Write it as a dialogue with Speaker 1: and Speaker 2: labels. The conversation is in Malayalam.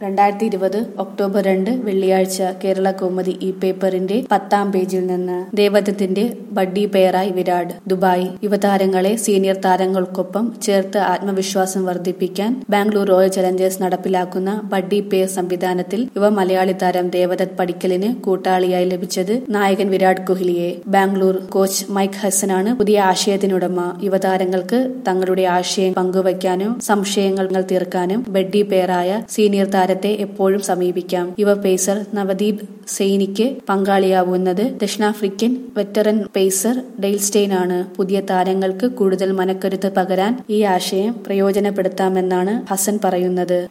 Speaker 1: രണ്ടായിരത്തി ഇരുപത് ഒക്ടോബർ രണ്ട് വെള്ളിയാഴ്ച കേരള കൗമുദി ഈ പേപ്പറിന്റെ പത്താം പേജിൽ നിന്ന് ദേവദത്തിന്റെ ബഡ്ഡി പെയറായി വിരാട് ദുബായ് യുവതാരങ്ങളെ സീനിയർ താരങ്ങൾക്കൊപ്പം ചേർത്ത് ആത്മവിശ്വാസം വർദ്ധിപ്പിക്കാൻ ബാംഗ്ലൂർ റോയൽ ചലഞ്ചേഴ്സ് നടപ്പിലാക്കുന്ന ബഡ്ഡി പെയർ സംവിധാനത്തിൽ യുവ മലയാളി താരം ദേവദത്ത് പടിക്കലിന് കൂട്ടാളിയായി ലഭിച്ചത് നായകൻ വിരാട് കോഹ്ലിയെ ബാംഗ്ലൂർ കോച്ച് മൈക്ക് ഹസനാണ് പുതിയ ആശയത്തിനുടമ യുവതാരങ്ങൾക്ക് തങ്ങളുടെ ആശയം പങ്കുവയ്ക്കാനും സംശയങ്ങൾ തീർക്കാനും ബഡ്ഡി പെയറായ സീനിയർ താരത്തെ എപ്പോഴും സമീപിക്കാം യുവ പേസർ നവദീപ് സെയ്നിക്ക് പങ്കാളിയാവുന്നത് ദക്ഷിണാഫ്രിക്കൻ വെറ്ററൻ പേസർ ഡെയിൽസ്റ്റെയിൻ ആണ് പുതിയ താരങ്ങൾക്ക് കൂടുതൽ മനക്കരുത്ത് പകരാൻ ഈ ആശയം പ്രയോജനപ്പെടുത്താമെന്നാണ് ഹസൻ പറയുന്നത്